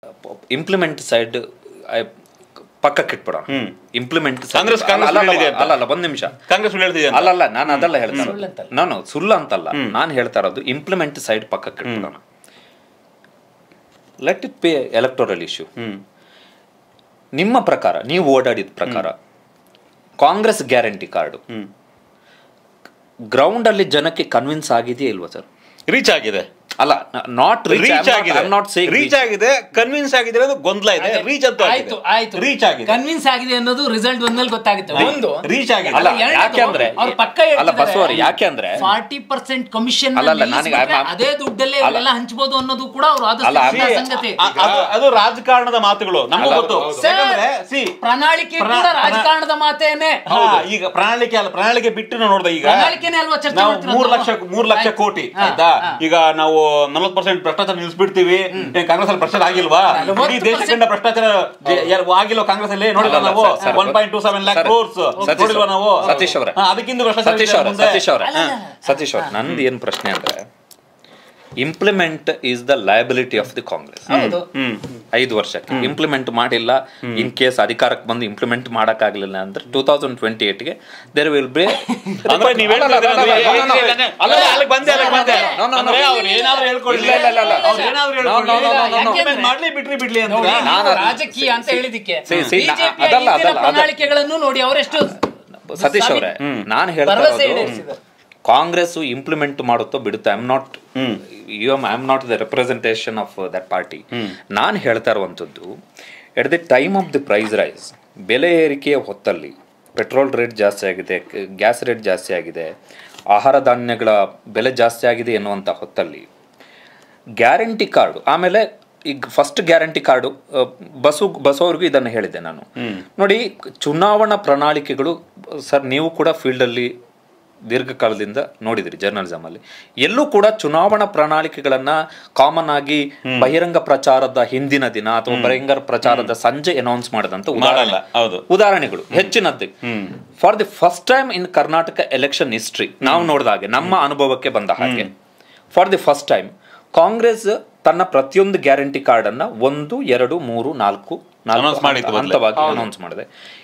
Implement side ಪಕ್ಕಕ್ಕೆ ಇಟ್ಬಿಡೋಣ implement Congress- Congress ಅಲ್ಲ ಹೇಳಿದೆ ಅಂತ. ಅಲ್ಲ ಅಲ್ಲ ಒಂದ್ ನಿಮಿಷ ಕಾಂಗ್ರೆಸ್ ಸುಳ್ಳು ಹೇಳ್ತಿದೆ ಅಂತ. ಅಲ್ಲಲ್ಲ ನಾನು ಅದೆಲ್ಲ ಹೇಳ್ತಾ ಸುಳ್ಳು ಇರೋದು ಅಂತಲ್ಲ. ನಾನು ಸುಳ್ಳು ಅಂತಲ್ಲ ನಾನು ಹೇಳ್ತಾ ಇರೋದು ಇಂಪ್ಲಿಮೆಂಟ್ ಸೈಡ್ ಪಕ್ಕಕ್ಕೆ ಇಟ್ಬಿಡೋಣ let it be electoral issue hmm ನಿಮ್ಮ ಪ್ರಕಾರ ನೀವು ಓಡಾಡಿದ ಪ್ರಕಾರ Congress guarantee card hmm ground ಅಲ್ಲಿ ಜನಕ್ಕೆ ಕನ್ವಿನ್ಸ್ ಆಗಿದೆಯಾ ಇಲ್ವಾ ಸರ್ ರೀಚ್ ಆಗಿದೆ ಅಲ್ಲ ನಾಟ್ ರೀಚ್ ಆಗಿದೆ ನಾಟ್ ಸೇಯಿಂಗ್ ರೀಚ್ ಆಗಿದೆ ಕನ್ವಿನ್ಸ್ ಆಗಿದೆ ಅನ್ನೋದು ಗೊಂದಲ ಇದೆ ರೀಚ್ ಅಂತ ಆಯ್ತು ಆಯ್ತು ರೀಚ್ ಆಗಿದೆ ಕನ್ವಿನ್ಸ್ ಆಗಿದೆ ಅನ್ನೋದು ರಿಸಲ್ಟ್ ಬಂದ್ಮೇಲೆ ಗೊತ್ತಾಗುತ್ತೆ ಒಂದು ರೀಚ್ ಆಗಿದೆ ಅಲ್ಲ, ಎರಡನೇದು, ಯಾಕೆ ಅಂದ್ರೆ- ಅವ್ರು ಪಕ್ಕ ಅಲ್ಲ, ಬಸವ ಅವ್ರೆ, ಯಾಕೆ ಅಂದ್ರೆ- ಫಾರ್ಟಿ ಪರ್ಸೆಂಟ್ ಕಮಿಷನ್ ಅಲ್ಲ, ಅಲ್ಲ, ನನಗೆ I'm- I'm- ಅದೇ ದುಡ್ಡಲ್ಲೇ ಅಲ್ಲ. ಇವರೆಲ್ಲ ಹಂಚ್ಬೋದು ಅನ್ನೋದು ಕೂಡ ಅವರು ಅಲ್ಲ, ಆದಷ್ಟು I'm- ಸಂಗತಿ ಅ- ಅದು ಅದು ರಾಜಕಾರಣದ ಮಾತುಗಳು ನಮಗೂ ಅಲ್ಲ, ಗೊತ್ತು ಹೌದು. ಯಾಕಂದ್ರೆ ಸಿ ಪ್ರಣಾಳಿಕೆ ಪ್ರ- ಕೂಡ ರಾಜಕಾರಣದ ಮಾತೇನೆ ಹಾ, ಈಗ ಪ್ರಣಾಳಿಕೆ ಅಲ್ಲ ಪ್ರಣಾಳಿಕೆ ಬಿಟ್ಟು ನಾವು ನೋಡ್ದೆ ಈಗ ಪ್ರಣಾಳಿಕೆನೇ ಅಲ್ವಾ ಚರ್ಚೆ ನಾವು ಮಾಡ್ತಿರೋದು ಮೂರ್ ನಾವು? ಲಕ್ಷ ಮೂರ್ ಲಕ್ಷ ಆಯ್ತು. ಕೋಟಿ ಹಾ, ಆಯ್ತಾ ಹಾ. ಈಗ ನಾವು ನಲವತ್ತು ಪರ್ಸೆಂಟ್ ಭ್ರಷ್ಟಾಚಾರ ನಿಲ್ಸ್ಬಿಡ್ತೀವಿ ಏನ್ ಕಾಂಗ್ರೆಸ್ ಅಲ್ಲಿ ಭ್ರಷ್ಟಾಚಾರ ಆಗಿಲ್ವಾ ನಲವತ್ತು ಇಡೀ ದೇಶಕ್ಕಂಡ ಭ್ರಷ್ಟಾಚಾರ ಜೆ- ಯಾರು ಆಗಿಲ್ವಾ ಕಾಂಗ್ರೆಸ್ ಅಲ್ಲಿ ನೋಡಿಲ್ವಾ ಅಲ್ಲ, ನಾವು sir, sir, one point two seven lakh sir, crores Satish ನೋಡಿಲ್ವಾ ನಾವು ಸತೀಶ್ ಅವರೇ. ಹಾ, ಅದಕ್ಕಿಂತ ಭ್ರಷ್ಟಾಚಾರ ಸತೀಶ್ ಇದೆ ಅವ್ರೆ ಮುಂದೆ. ಸತೀಶ್ ಅವ್ರೆ ಸತೀಶ್ ಅವ್ರೆ ನಂದು ಏನ್ ಪ್ರಶ್ನೆ ಅಂದ್ರೆ implement is the liability of the Congress ಹೌದು ಹ್ಮ್ ಐದು ವರ್ಷಕ್ಕೆ ಇಂಪ್ಲಿಮೆಂಟ್ ಮಾಡಿಲ್ಲ ಇನ್ ಕೇಸ್ ಅಧಿಕಾರಕ್ಕೆ ಬಂದು ಇಂಪ್ಲಿಮೆಂಟ್ ಮಾಡಕ್ಕಾಗ್ಲಿಲ್ಲ ಅಂದ್ರೆ ಟೂ ತೌಸಂಡ್ ಟ್ವೆಂಟಿ ಏಟ್ಗೆ ದೇರ್ ವಿಲ್ ಬಿ ಅಂದ್ರೆ ನೀವ್ ಹೇಳ್ತಿದ್ದೀರ ಅಂದ್ರೆ ಏ- ಏ- ಏ- ಏ- ಅಲ್ಲ, ಅಲ್ಲ, ಅಲ್ಲಿಗ್ ಬಂದೆ, ಅಲ್ಲಿಗ್ ಬಂದೆ. No, no, no. ಅಂದ್ರೆ ಅವ್ರು ಏನಾದ್ರು ಹೇಳ್ಕೊಳ್ಳಿ. ಇಲ್ಲ, ಇಲ್ಲ, ಇಲ್ಲ, ಇಲ್ಲ. ಅವ್ರು ಏನಾದ್ರು No, no, no, no, no, no. ಹೇಳ್ಕೊಳ್ಳಿ. ಮಾಡ್ಲಿ ಬಿಟ್ರಿ ಬಿಡ್ಲಿ ಅಂತ ನೋಡಿ, ನೀವು ನಾನು ಅದು- ರಾಜಕೀಯ ಅಂತ ಹೇಳಿದಕ್ಕೆ see, see, ನಾ- BJP ಯ ಅದಲ್ಲ, ಹಿಂದಿನ ಅದಲ್ಲ, ಅದಲ್ಲ. ಪ್ರಣಾಳಿಕೆಗಳನ್ನು ನೋಡಿ ಅವರೆಷ್ಟು ಸತೀಶ್ ಅವರೇ ನಾನು ಹೇಳ್ತಾ ಭರವಸೆ ಇರೋದು ಈಡೇರಿಸಿದ್ದಾರೆ. ಕಾಂಗ್ರೆಸ್ ಇಂಪ್ಲಿಮೆಂಟ್ ಮಾಡುತ್ತೋ ಬಿಡುತ್ತೋ I am not hmm. You I am not the representation of that party ನಾನು ಹೇಳ್ತಾ ಇರುವಂಥದ್ದು at the time of the price rise ಬೆಲೆ ಏರಿಕೆಯ ಹೊತ್ತಲ್ಲಿ ಪೆಟ್ರೋಲ್ ರೇಟ್ ಜಾಸ್ತಿ ಆಗಿದೆ ಗ್ಯಾಸ್ ರೇಟ್ ಜಾಸ್ತಿ ಆಗಿದೆ ಆಹಾರ ಧಾನ್ಯಗಳ ಬೆಲೆ ಜಾಸ್ತಿ ಆಗಿದೆ ಎನ್ನುವಂಥ ಹೊತ್ತಲ್ಲಿ ಗ್ಯಾರಂಟಿ ಕಾರ್ಡು ಆಮೇಲೆ ಈಗ ಫಸ್ಟ್ ಗ್ಯಾರಂಟಿ ಕಾರ್ಡು ಅ, ಬಸು ಬಸವರಿಗೂ ಇದನ್ನು ಹೇಳಿದೆ ನಾನು ನೋಡಿ ಚುನಾವಣಾ ಪ್ರಣಾಳಿಕೆಗಳು ಸರ್ ನೀವು ಕೂಡ ಫೀಲ್ಡಲ್ಲಿ ದೀರ್ಘಕಾಲದಿಂದ ನೋಡಿದಿರಿ ಜರ್ನಲಿಸಮ್ ಅಲ್ಲಿ ಎಲ್ಲೂ ಕೂಡ ಚುನಾವಣಾ ಪ್ರಣಾಳಿಕೆಗಳನ್ನ ಕಾಮನ್ ಆಗಿ ಬಹಿರಂಗ ಪ್ರಚಾರದ ಹಿಂದಿನ ದಿನ ಅಥವಾ ಬಹಿರಂಗ ಪ್ರಚಾರದ ಸಂಜೆ ಅನೌನ್ಸ್ ಮಾಡದಂತ ಮಾಡಲ್ಲ, ಹೌದು. ಉದಾಹರಣೆಗಳು ಹೆಚ್ಚಿನದ್ದು for the first time in Karnataka election history ನಾವು ನೋಡಿದ ಹಾಗೆ ನಮ್ಮ ಅನುಭವಕ್ಕೆ ಬಂದ ಹಾಗೆ for the first time Congress ತನ್ನ ಪ್ರತಿಯೊಂದು ಗ್ಯಾರಂಟಿ ಕಾರ್ಡ್ ಅನ್ನ ಒಂದು ಎರಡು ಮೂರು ನಾಲ್ಕು ನಾಲ್ಕು Announce ಮಾಡಿತ್ತು ಹಂತ- ಮೊದ್ಲೇ. ಹಂತವಾಗಿ ಅನೌನ್ಸ್ ಮಾಡಿದೆ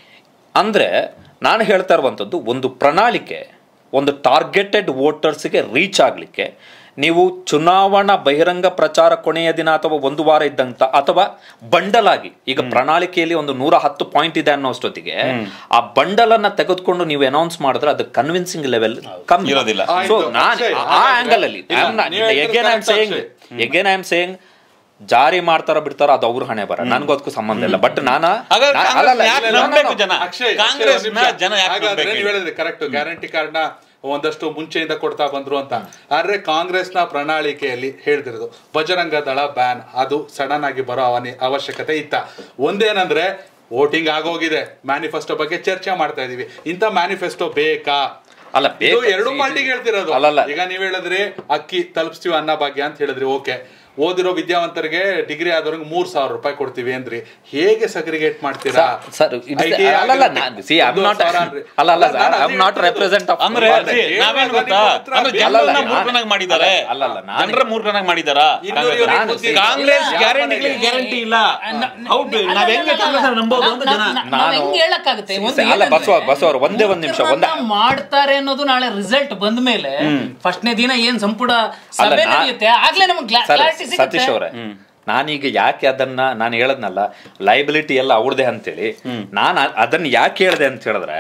ಅಂದ್ರೆ ನಾನು ಹೇಳ್ತಾ ಇರುವಂಥದ್ದು ಒಂದು ಪ್ರಣಾಳಿಕೆ ಒಂದು ಟಾರ್ಗೆಟೆಡ್ ವೋಟರ್ಸ್ಗೆ ರೀಚ್ ಆಗಲಿಕ್ಕೆ ನೀವು ಚುನಾವಣಾ ಬಹಿರಂಗ ಪ್ರಚಾರ ಕೊನೆಯ ದಿನ ಅಥವಾ ಒಂದು ವಾರ ಇದ್ದಂತ ಅಥವಾ ಬಂಡಲ್ ಆಗಿ ಈಗ ಪ್ರಣಾಳಿಕೆಯಲ್ಲಿ ಒಂದು ನೂರ ಹತ್ತು ಪಾಯಿಂಟ್ ಇದೆ ಅನ್ನೋಷ್ಟೊತ್ತಿಗೆ ಆ ಬಂಡಲ್ ಅನ್ನ ತೆಗೆದುಕೊಂಡು ನೀವು ಅನೌನ್ಸ್ ಮಾಡಿದ್ರೆ ಅದು ಕನ್ವಿನ್ಸಿಂಗ್ ಲೆವೆಲ್ ಕಮ್ಮಿ ಇರೋದಿಲ್ಲ. ಸೊ ಆಯ್ತು, ನಾನು ಅಕ್ಷಯ್, ಆ ಹಾಗಾದ್ರೆ- ಆಂಗಲ್ ಅಲ್ಲಿ ಇಲ್ಲ, ನೀವ್ ಹೇಳ್ತಿರೋದು again I am correct, saying Akshay. Again I am saying ಜಾರಿ ಮಾಡ್ತಾರ ಬಿಡ್ತಾರ ಅದು ಅವ್ರ ಹಣೆ ಬರ ನನ್ಗೋದಕ್ಕೂ ಸಂಬಂಧ ಇಲ್ಲ ಬಟ್ ನಾನ ಹಾಗಾದ್ರೆ ನಾ- ಕಾಂಗ್ರೆಸ್ ಅಲ್ಲಲ್ಲ, ಯಾಕೆ ಇಲ್ಲ, ನಂಬ್ಬೇಕು ನಾನು- ಜನ ಅಕ್ಷಯ್ ಕಾಂಗ್ರೆಸ್ ಜನ ಯಾಕೆ ಹಾಗಾದ್ರೆ ನಂಬ್ಬೇಕು ನೀವು ಹೇಳಿ? ಹೇಳಿದ್ರಿ ಕರೆಕ್ಟ್ ಗ್ಯಾರಂಟಿ ಕಾರ್ಡ್ ನ ಒಂದಷ್ಟು ಮುಂಚೆಯಿಂದ ಕೊಡ್ತಾ ಬಂದ್ರು ಅಂತ ಆದ್ರೆ ಕಾಂಗ್ರೆಸ್ನ ಪ್ರಣಾಳಿಕೆಯಲ್ಲಿ ಹೇಳ್ತಿರೋದು ಬಜರಂಗ ದಳ ಬ್ಯಾನ್ ಅದು ಸಡನ್ ಆಗಿ ಬರೋ ಅವನಿ ಅವಶ್ಯಕತೆ ಇತ್ತ ಒಂದೇನಂದ್ರೆ ವೋಟಿಂಗ್ ಆಗೋಗಿದೆ ಮ್ಯಾನಿಫೆಸ್ಟೋ ಬಗ್ಗೆ ಚರ್ಚೆ ಮಾಡ್ತಾ ಇದೀವಿ ಇಂಥ ಮ್ಯಾನಿಫೆಸ್ಟೋ ಬೇಕಾ ಅಲ್ಲ, ಇದು ಬೇಕಾ? ಎರಡು ಸಿ- ಪಾರ್ಟಿಗೆ ಹೇಳ್ತಿರೋದು ಅಲ್ಲಲ್ಲ. ಈಗ ನೀವ್ ಹೇಳಿದ್ರಿ ಅಕ್ಕಿ ತಲುಪಿಸ್ತೀವಿ ಅನ್ನ ಭಾಗ್ಯ ಅಂತ ಹೇಳಿದ್ರಿ ಓಕೆ ಓದಿರೋ ವಿದ್ಯಾವಂತರಿಗೆ ಡಿಗ್ರಿ ಆದವ್ರಿಗೆ ಮೂರ್ ಸಾವಿರ ರೂಪಾಯಿ ಕೊಡ್ತೀವಿ ಅಂದ್ರಿ ಹೇಗೆ ಸಗ್ರಿಗೇಟ್ ಮಾಡ್ತೀರಾ ಸರ್ ಇದು IT ಅಲ್ಲಲ್ಲ ಆಗಿರುತ್ತೆ. ನಾನು ಸಿ ಐ ಒಂದು ನಾಟ್ ಸಾವಿರ ಅನ್ರಿ. ಅಲ್ಲ ಅಲ್ಲ ನಾನು ಐ ಅದೇ ನಾಟ್ ಹೇಳ್ತಿರೋದು. ರೆಪ್ರೆಸೆಂಟ್ ಆಫ್ ಅಂದ್ರೆ ಅಲ್ಲ, see, ನಾವೇನ್ ಗೊತ್ತಾ ಹೇಳ್ಬೇಕು ಅಂದ್ರೆ ಅಲ್ಲ, ಜನರನ್ನ ನಾನು- ಮೂರ್ಖನಾಗಿ ಮಾಡಿದ್ದಾರೆ ಅಲ್ಲ, ಅಲ್ಲ, ನಾನು- ಜನರ ಮೂರ್ಖನಾಗಿ ಮಾಡಿದಾರಾ ಇನ್ನೂರು ಇವ್ರಿಗೆ ನಾನು- ಬುದ್ಧಿ- ಕಾಂಗ್ರೆಸ್ ಯಾವ ಗ್ಯಾರಂಟಿಗಳಿಗೆ ಮನೆಗೆ? ಗ್ಯಾರಂಟಿ ಇಲ್ಲ ಹೌದು ನಾವ್ ಹೆಂಗೆ ಕಾಂಗ್ರೆಸ್ ನಂಬೋದು ಅಂತ ಜನ ನಾವು ನಾನು- ಹೆಂಗ್ ಹೇಳಕ್ಕಾಗುತ್ತೆ ಒಂದು ಅಲ್ಲ, ಏನಂದ್ರೆ, ಬಸವ- ಬಸವ ಅವ್ರು ಒಂದೇ ಒಂದ್ ನಿಮಿಷ, ಒಂದೇ- ಮೂರ್ಖರನ್ನ ಮಾಡ್ತಾರೆ ಅನ್ನೋದು ನಾಳೆ ರಿಸಲ್ಟ್ ಬಂದ ಮೇಲೆ ಫಸ್ಟ್ನೇ ದಿನ ಏನ್ ಸಂಪುಟ ಸಭೆ ಅಲ್ಲ, ನಾ- ನಡೆಯುತ್ತೆ ಆಗ್ಲೇ ನಮ್ಗೆ ಸರ್ ಕ್ಲಾರಿಟಿ ಸತೀಶ್ ಸಿಗುತ್ತೆ ಅವರೇ ನಾನೀಗ ಯಾಕೆ ಅದನ್ನ ನಾನು ಹೇಳದ್ನಲ್ಲ ಲೈಬಿಲಿಟಿ ಎಲ್ಲ ಅವ್ರದೇ ಅಂತೇಳಿ ನಾನು ಅದನ್ನ ಯಾಕೆ ಹೇಳಿದೆ ಅಂತ ಹೇಳಿದ್ರೆ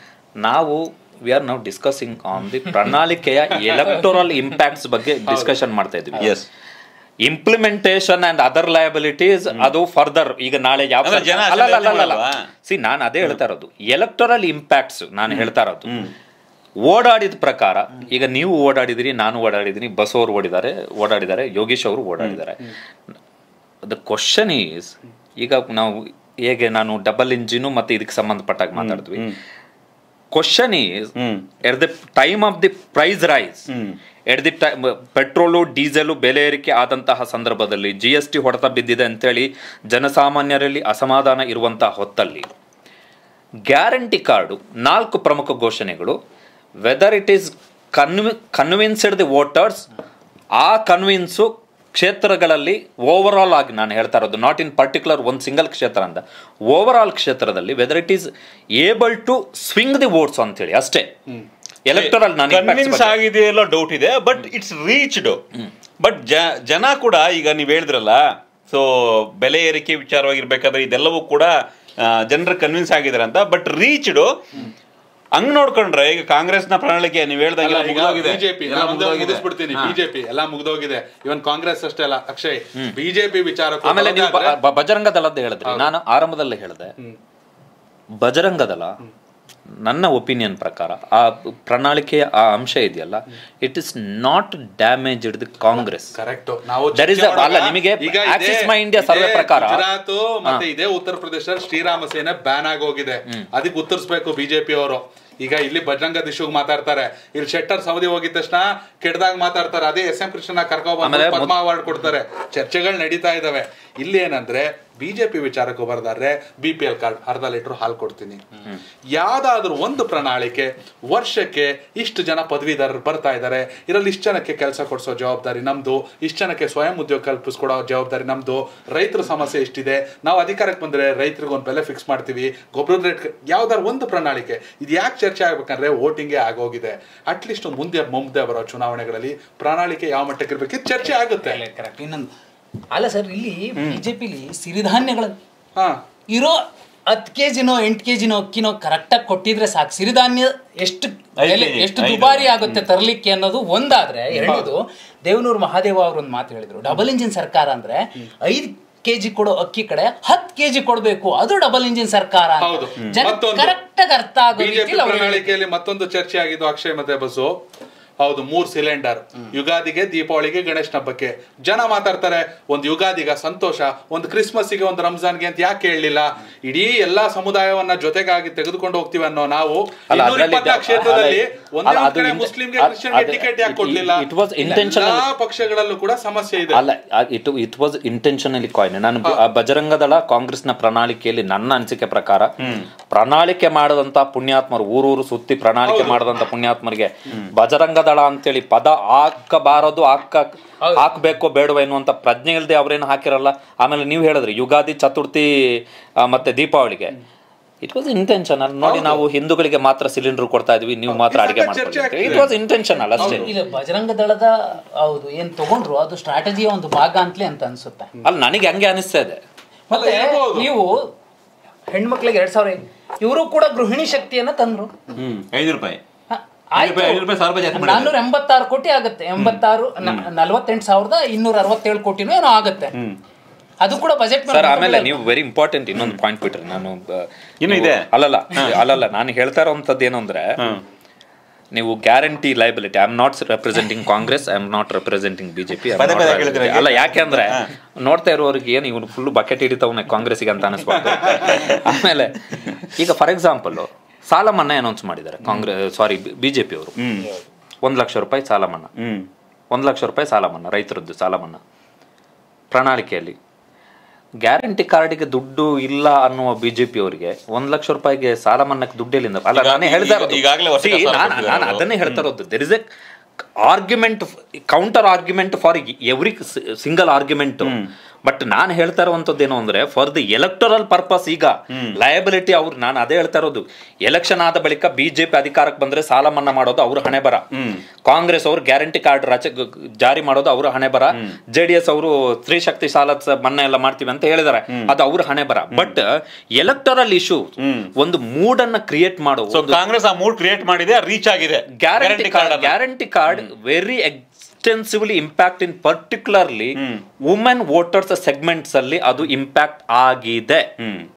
ನಾವು we are now discussing on the ಪ್ರಣಾಳಿಕೆಯ ಎಲೆಕ್ಟೋರಲ್ ಇಂಪ್ಯಾಕ್ಟ್ಸ್ ಬಗ್ಗೆ ಡಿಸ್ಕಷನ್ ಮಾಡ್ತಾ ಇದ್ವಿ Yes. Implementation and other liabilities ಅದು ಫರ್ದರ್ ಈಗ ನಾಳೆ ಯಾವ ಅಂದ್ರೆ ಜನ ಅಲ್ಲ ಅಲ್ಲ, ಅಲ್ಲ, ಅಲ್ಲ, ಅಲ್ವಾ? ಸಿ ನಾನು ಅದೇ ಹೇಳ್ತಾ ಇರೋದು ಎಲೆಕ್ಟೋರಲ್ ಇಂಪ್ಯಾಕ್ಟ್ಸ್ ನಾನು ಹೇಳ್ತಾ ಇರೋದು ಓಡಾಡಿದ ಪ್ರಕಾರ ಈಗ ನೀವು ಓಡಾಡಿದಿರಿ ನಾನು ಓಡಾಡಿದ್ದೀನಿ ಬಸ್ ಅವರು ಓಡಿದ್ದಾರೆ ಓಡಾಡಿದ್ದಾರೆ ಯೋಗೇಶ್ ಅವರು ಓಡಾಡಿದ್ದಾರೆ ದ ಕ್ವಶನ್ ಈಸ್ ಈಗ ನಾವು ಹೇಗೆ ನಾನು ಡಬಲ್ ಇಂಜಿನು ಮತ್ತೆ ಇದಕ್ಕೆ ಸಂಬಂಧಪಟ್ಟಾಗ ಮಾತಾಡಿದ್ವಿ question is at the time of the price rise at the time petrol diesel ಬೆಲೆ ಏರಿಕೆ ಆದಂತಹ ಸಂದರ್ಭದಲ್ಲಿ ಜಿ ಎಸ್ ಟಿ ಹೊಡೆತ ಬಿದ್ದಿದೆ ಅಂತೇಳಿ ಜನಸಾಮಾನ್ಯರಲ್ಲಿ ಅಸಮಾಧಾನ ಇರುವಂತಹ ಹೊತ್ತಲ್ಲಿ ಗ್ಯಾರಂಟಿ ಕಾರ್ಡು ನಾಲ್ಕು ಪ್ರಮುಖ ಘೋಷಣೆಗಳು ವೆದರ್ ಇಟ್ ಈಸ್ ಕನ್ವಿ ಕನ್ವಿನ್ಸ್ಡ್ ದಿ ವೋಟರ್ಸ್ ಆ ಕನ್ವಿನ್ಸು ಕ್ಷೇತ್ರಗಳಲ್ಲಿ ಓವರ್ ಆಲ್ ಆಗಿ ನಾನು ಹೇಳ್ತಾ ಇರೋದು ನಾಟ್ ಇನ್ ಪರ್ಟಿಕ್ಯುಲರ್ ಒಂದು ಸಿಂಗಲ್ ಕ್ಷೇತ್ರ ಅಂತ ಓವರ್ ಆಲ್ ಕ್ಷೇತ್ರದಲ್ಲಿ whether it is able to swing the votes ಅಂತೇಳಿ ಅಷ್ಟೇ ಎಲೆಕ್ಟರಲ್ ನಾನು ಕನ್ವಿನ್ಸ್ ಆಗಿದೆ ಎಲ್ಲೋ ಡೌಟ್ ಇದೆ ಬಟ್ ಇಟ್ಸ್ ರೀಚ್ಡ್ ಬಟ್ ಜನ ಕೂಡ ಈಗ ನೀವು ಹೇಳಿದ್ರಲ್ಲ ಸೊ ಬೆಲೆ ಏರಿಕೆ ವಿಚಾರವಾಗಿರ್ಬೇಕಾದ್ರೆ ಇದೆಲ್ಲವೂ ಕೂಡ ಜನರು ಕನ್ವಿನ್ಸ್ ಆಗಿದ್ದಾರೆ ಅಂತ ಬಟ್ ರೀಚ್ಡ್ ಹಂಗ್ ನೋಡ್ಕೊಂಡ್ರೆ ಈಗ ಕಾಂಗ್ರೆಸ್ನ ಪ್ರಣಾಳಿಕೆ ನೀವು ಹೇಳ್ದಂಗೆ ಅಲ್ಲ, ಈಗ ಮುಗಿದೋಗಿದೆ ಬಿಜೆಪಿ ಎಲ್ಲ ಮುಗ್ದೋಗಿದೆ. ಮುಗಿಸ್ಬಿಡ್ತೀನಿ ಹಾ. ಬಿಜೆಪಿ ಎಲ್ಲ ಮುಗ್ದೋಗಿದೆ ಇವನ್ ಕಾಂಗ್ರೆಸ್ ಅಷ್ಟೇ ಅಲ್ಲ ಅಕ್ಷಯ್ ಬಿಜೆಪಿ ವಿಚಾರ ಆಮೇಲೆ ನೀವು ಬ- ಬ- ಬಜರಂಗ ದಳದ್ದು ಹೇಳಿದ್ರಿ ನಾನು ಆರಂಭದಲ್ಲೇ ಹೇಳಿದೆ ಬಜರಂಗ ದಳ ನನ್ನ ಒಪಿನಿಯನ್ ಪ್ರಕಾರ ಆ ಪ್ರಣಾಳಿಕೆಯ ಆ ಅಂಶ ಇದೆಯಲ್ಲ it is not damaged the Congress correct ನಾವು There is ಚರ್ಚೆ a- ಅಲ್ಲ, ಮಾಡೋಣ. ನಿಮಗೆ ಈಗ Axis ಇದೇ- My India survey ಇದೇ ಪ್ರಕಾರ- ಗುಜರಾತ್ ಮತ್ತೆ ಇದೇ ಉತ್ತರ ಪ್ರದೇಶದಲ್ಲಿ ಶ್ರೀರಾಮ ಸೇನೆ ಬ್ಯಾನ್ ಆಗೋಗಿದೆ ಅದಕ್ಕೆ ಉತ್ತರಿಸ್ಬೇಕು ಬಿಜೆಪಿ ಅವರು ಈಗ ಇಲ್ಲಿ ಬಜರಂಗ ದಿಶುಗ್ ಮಾತಾಡ್ತಾರೆ ಇಲ್ಲಿ ಶೆಟ್ಟರ್ ಸೌದಿ ಹೋಗಿದ ತಕ್ಷಣ ಕೆಡ್ದಾಗ ಮಾತಾಡ್ತಾರೆ ಅದೇ ಎಸ್ ಎಂ ಕೃಷ್ಣ ಕರ್ಕೊಂಡ್ ಆಮೇಲೆ ಬಂದು ಮುದ್- ಪದ್ಮ ಅವಾರ್ಡ್ ಕೊಡ್ತಾರೆ ಚರ್ಚೆಗಳು ನಡೀತಾ ಇದಾವೆ ಇಲ್ಲಿ ಏನಂದ್ರೆ ಬಿಜೆಪಿ ವಿಚಾರಕ್ಕೂ ಬರ್ದಾರೆ ಬಿ ಪಿ ಎಲ್ ಕಾರ್ಡ್ ಅರ್ಧ ಲೀಟರ್ ಹಾಲು ಕೊಡ್ತೀನಿ ಯಾವ್ದಾದ್ರು ಒಂದು ಪ್ರಣಾಳಿಕೆ ವರ್ಷಕ್ಕೆ ಇಷ್ಟು ಜನ ಪದವೀಧರರು ಬರ್ತಾ ಇದ್ದಾರೆ ಇದರಲ್ಲಿ ಇಷ್ಟು ಜನಕ್ಕೆ ಕೆಲಸ ಕೊಡಿಸೋ ಜವಾಬ್ದಾರಿ ನಮ್ದು ಇಷ್ಟು ಜನಕ್ಕೆ ಸ್ವಯಂ ಉದ್ಯೋಗ ಕಲ್ಪಿಸ್ಕೊಡೋ ಜವಾಬ್ದಾರಿ ನಮ್ದು ರೈತರ ಸಮಸ್ಯೆ ಇಷ್ಟಿದೆ ನಾವು ಅಧಿಕಾರಕ್ಕೆ ಬಂದ್ರೆ ರೈತರಿಗೆ ಒಂದು ಬೆಲೆ ಫಿಕ್ಸ್ ಮಾಡ್ತೀವಿ ಗೊಬ್ಬರದ ರೇಟ್ ಯಾವ್ದಾದ್ರು ಒಂದು ಪ್ರಣಾಳಿಕೆ ಇದು ಯಾಕೆ ಚರ್ಚೆ ಆಗ್ಬೇಕಂದ್ರೆ ವೋಟಿಂಗೇ ಆಗೋಗಿದೆ ಅಟ್ಲೀಸ್ಟ್ ಮುಂದೆ ಮುಂದೆ ಬರೋ ಚುನಾವಣೆಗಳಲ್ಲಿ ಪ್ರಣಾಳಿಕೆ ಯಾವ ಮಟ್ಟಕ್ಕೆ ಇರ್ಬೇಕು ಇದು ಚರ್ಚೆ ಆಗುತ್ತೆ ಕರೆಕ್ಟ್ ಇನ್ನೊಂದು ಅಲ್ಲ ಸರ್ ಇಲ್ಲಿ ಬಿಜೆಪಿಲಿ ಸಿರಿಧಾನ್ಯಗಳ ಹಾ ಇರೋ ಹತ್ತು ಕೆ ಜಿನೋ ಎಂಟು ಕೆ ಜಿನೋ ಅಕ್ಕಿನೋ ಕರೆಕ್ಟಾಗಿ ಕೊಟ್ಟಿದ್ರೆ ಸಾಕು ಸಿರಿಧಾನ್ಯ ಎಷ್ಟು ಐದು ಬೆಲೆ ಕೆಜಿ, ಎಷ್ಟು ಐದು. ದುಬಾರಿ ಆಗುತ್ತೆ ತರಲಿಕ್ಕೆ ಅನ್ನೋದು ಒಂದಾದ್ರೆ ಎರಡನೇದು ದೇವನೂರು ಮಹಾದೇವ ಅವರು ಒಂದು ಮಾತು ಹೇಳಿದ್ರು ಡಬಲ್ ಇಂಜಿನ್ ಸರ್ಕಾರ ಅಂದ್ರೆ ಐದು ಕೆಜಿ ಕೊಡೋ ಅಕ್ಕಿ ಕಡೆ ಹತ್ತು ಕೆಜಿ ಕೊಡಬೇಕು ಅದು ಡಬಲ್ ಇಂಜಿನ್ ಸರ್ಕಾರ ಅಂತ. ಹೌದು. ಜನ ಮತ್ತೊಂದು ಕರೆಕ್ಟ್ ಆಗಿ ಅರ್ಥ ಆಗೋ ಬಿಜೆಪಿ ರೀತಿಲಿ ಅವ್ರು ಹೇಳಿದ್ರು. ಪ್ರಣಾಳಿಕೆಯಲ್ಲಿ ಮತ್ತೊಂದು ಚರ್ಚೆ ಆಗಿದ್ದು ಅಕ್ಷಯ್ ಮತ್ತೆ ಬಸ್ಸು ಹೌದು ಮೂರ್ ಸಿಲಿಂಡರ್ ಯುಗಾದಿಗೆ ದೀಪಾವಳಿಗೆ ಗಣೇಶನ ಹಬ್ಬಕ್ಕೆ ಜನ ಮಾತಾಡ್ತಾರೆ ಒಂದು ಯುಗಾದಿಗ ಸಂತೋಷ ಒಂದು ಕ್ರಿಸ್ಮಸ್ಗೆ ಒಂದು ರಂಜಾನ್ಗೆ ಅಂತ ಯಾಕೆ ಹೇಳಲಿಲ್ಲ ಇಡೀ ಎಲ್ಲಾ ಸಮುದಾಯವನ್ನ ಜೊತೆಗಾಗಿ ತೆಗೆದುಕೊಂಡು ಹೋಗ್ತೀವಿ ಅನ್ನೋ ನಾವು ಅಲ್ಲ, ಇನ್ನೂರ ಅದ್ರಲ್ಲಿ ಇಪ್ಪತ್ನಾಲ್ಕು ಅಲ್ಲ, ಕ್ಷೇತ್ರದಲ್ಲಿ ಒಂದೇ ಅಲ್ಲ, ಒಂದ್ ಅದು ಕಡೆ ಇಂತ- ಮುಸ್ಲಿಂಗೆ ಅದ್- ಕ್ರಿಶ್ಚಿಯನ್ಗೆ ಅದ್- ಟಿಕೆಟ್ ಯಾಕೆ it- ಕೊಡ್ಲಿಲ್ಲ it was intentional. ಎಲ್ಲಾ ಪಕ್ಷಗಳಲ್ಲೂ ಕೂಡ ಸಮಸ್ಯೆ ಇದೆ ಅಲ್ಲ it it was intentionally coin ನಾನು ಬ- ಆ ಬಜರಂಗ ದಳ ಕಾಂಗ್ರೆಸ್ನ ಪ್ರಣಾಳಿಕೆಯಲ್ಲಿ ನನ್ನ ಅನಿಸಿಕೆ ಪ್ರಕಾರ ಪ್ರಣಾಳಿಕೆ ಮಾಡದಂತ ಪುಣ್ಯಾತ್ಮರು ಊರೂರು ಸುತ್ತಿ ಪ್ರಣಾಳಿಕೆ ಮಾಡದಂತ ಪುಣ್ಯಾತ್ಮರಿಗೆ ಬಜರಂಗ ದಳ ಅಂತೇಳಿ ಪದ ಹಾಕಬಾರದು ಹಾಕ ಹಾಕ್ಬೇಕೋ ಬೇಡವೋ ಎನ್ನುವಂತ ಪ್ರಜ್ಞೆ ಇಲ್ಲದೆ ಅವ್ರೇನು ಹಾಕಿರಲ್ಲ ಆಮೇಲೆ ನೀವು ಹೇಳಿದ್ರಿ ಯುಗಾದಿ ಚತುರ್ಥಿ ಆ, ಮತ್ತೆ ದೀಪಾವಳಿಗೆ ಇಟ್ ವಾಸ್ ಇಂಟೆನ್ಷನಲ್ ನೋಡಿ ನಾವು ಹಿಂದೂಗಳಿಗೆ ಮಾತ್ರ ಸಿಲಿಂಡರ್ ಕೊಡ್ತಾ ಇದೀವಿ ನೀವು ಮಾತ್ರ ಈ ಅಡಿಗೆ ಸಖತ್ ಚರ್ಚೆ ಮಾಡ್ಕೊಳ್ಳಿ ಇಟ್ ಆಗ್ತಿದೆ. ವಾಸ್ ಇಂಟೆನ್ಷನಲ್ ಅಷ್ಟೇ ಇದು ಬಜರಂಗ ದಳದ ಹೌದು ಏನ್ ತಗೊಂಡ್ರು ಅದು ಸ್ಟ್ರಾಟಜಿಯ ಒಂದು ಭಾಗ ಅಂತಲೇ ಅಂತ ಅನ್ಸುತ್ತೆ ಅಲ್ಲಿ ನನಗೆ ಹಂಗೆ ಅನಿಸ್ತಾ ಇದೆ ಮತ್ತೆ ಇರ್ಬೋದು. ನೀವು ಹೆಣ್ಮಕ್ಳಿಗೆ ಎರಡ್ ಸಾವಿರ ಇವರು ಕೂಡ ಗೃಹಿಣಿ ಶಕ್ತಿಯನ್ನ ತಂದ್ರು ಹ್ಮ್ ಐದು ರೂಪಾಯಿ ಹ, ಐದು ರೂಪಾಯಿ- ಐದು ರೂಪಾಯಿ ಸಾವಿರ ರೂಪಾಯಿ ಜಾಸ್ತಿ ಮಾಡಿದ್ದಾರೆ. ನಾನ್ನೂರ ಎಂಬತ್ತಾರು ಕೋಟಿ ಆಗುತ್ತೆ ಎಂಬತ್ತಾರು ನಲವತ್ತೆಂಟು ಸಾವಿರದ ಇನ್ನೂರ ಅರವತ್ತೇಳು ಕೋಟಿನೂ ಏನೋ ಆಗುತ್ತೆ ಅದು ಕೂಡ ಬಜೆಟ್ ಸರ್ ಆಮೇಲೆ ನೀವು ವೆರಿ ಇಂಪಾರ್ಟೆಂಟ್ ಇನ್ನೊಂದು ಪಾಯಿಂಟ್ ಬಿಟ್ರಿ ನಾನು ಬ- ಇನ್ನು ನೀವು- ಇದೆ? ಅಲ್ಲಲ್ಲ ಅಲ್ಲಲ್ಲ ನಾನು ಹೇಳ್ತಾ ಇರೋಂಥದ್ದು ಏನು ಅಂದ್ರೆ ನೀವು guarantee liability I am not representing Congress I am not representing BJP ಪದೇ ಪದೇ ಹೇಳ್ತೀರ ಹಾಗೆ? ಅಲ್ಲ ಯಾಕೆಂದ್ರೆ ನೋಡ್ತಾ ಇರೋರಿಗೆ ಏನು ಇವನು ಫುಲ್ ಬಕೆಟ್ ಹಿಡಿತವನೆ ಕಾಂಗ್ರೆಸ್ಗೆ ಅಂತ ಅನಿಸ್ಬಾರ್ದು ಆಮೇಲೆ ಈಗ ಫಾರ್ ಎಕ್ಸಾಂಪಲ್ ಸಾಲ ಮನ್ನಾ ಅನೌನ್ಸ್ ಮಾಡಿದ್ದಾರೆ ಕಾಂಗ್ರೆಸ್ ಸಾರಿ ಬಿಜೆಪಿ ಅವರು ಹ್ಮ್ ಒಂದು ಲಕ್ಷ ರೂಪಾಯಿ ಸಾಲ ಮನ್ನಾ ಹ್ಮ್ ಒಂದು ಲಕ್ಷ ರೂಪಾಯಿ ಸಾಲ ಮನ್ನಾ ರೈತರದ್ದು ಸಾಲ ಮನ್ನಾ ಪ್ರಣಾಳಿಕೆಯಲ್ಲಿ ಗ್ಯಾರಂಟಿ ಕಾರ್ಡಿಗೆ ದುಡ್ಡು ಇಲ್ಲ ಅನ್ನುವ ಬಿಜೆಪಿ ಅವರಿಗೆ ಒಂದ್ ಲಕ್ಷ ರೂಪಾಯಿಗೆ ಸಾಲ ಮನ್ನಾಕ್ಕೆ ದುಡ್ಡು ಎಲ್ಲಿಂದ ಅಲ್ಲ ಈಗ- ನಾನೇ ಹೇಳ್ತಾ ಈಗ- ಈಗಾಗ್ಲೇ ವರ್ಷಕ್ಕೆ See, ಸಾವಿರ ನಾನು ಕೊಟ್ಟಿದ್ದಾರೆ ನಾನು ಅವರು. ಅದನ್ನೇ ಹೇಳ್ತಾ ಇರೋದು there is a argument counter argument for every single argument but ನಾನು ಹೇಳ್ತಾ ಇರುವಂತದ್ದು ಏನು ಅಂದ್ರೆ ಫಾರ್ ದಿ ಎಲೆಕ್ಟರಲ್ ಪರ್ಪಸ್ ಈಗ ಲಯಬಿಲಿಟಿ ಅವ್ರು ನಾನು ಅದೇ ಹೇಳ್ತಾ ಇರೋದು ಎಲೆಕ್ಷನ್ ಆದ ಬಳಿಕ ಬಿಜೆಪಿ ಅಧಿಕಾರಕ್ಕೆ ಬಂದ್ರೆ ಸಾಲ ಮನ್ನಾ ಮಾಡೋದು ಅವ್ರ ಹಣೆ ಬರ ಕಾಂಗ್ರೆಸ್ ಅವರು ಗ್ಯಾರಂಟಿ ಕಾರ್ಡ್ ರಚ ಗ- ಗ- ಜಾರಿ ಮಾಡೋದು ಅವ್ರ ಹಣೆ ಬರ ಜೆ ಡಿ ಎಸ್ ಅವರು ಸ್ತ್ರೀ ಶಕ್ತಿ ಸಾಲ ಸ- ಮನ್ನಾ ಎಲ್ಲ ಮಾಡ್ತೀವಿ ಅಂತ ಹೇಳಿದಾರೆ ಅದು ಅವ್ರ ಹಣೆ ಬರ ಬಟ್ ಎಲೆಕ್ಟರಲ್ ಇಶ್ಯೂ ಒಂದು ಮೂಡ್ ಅನ್ನ ಕ್ರಿಯೇಟ್ ಮಾಡೋ ಸೊ ಕಾಂಗ್ರೆಸ್ ಆ ಮೂಡ್ ಕ್ರಿಯೇಟ್ ಮಾಡಿದೆ ರೀಚ್ ಆಗಿದೆ guarantee card guarantee card very extensively impact in particularly women voters segments ಅಲ್ಲಿ ಅದು ಇಂಪ್ಯಾಕ್ಟ್ ಆಗಿದೆ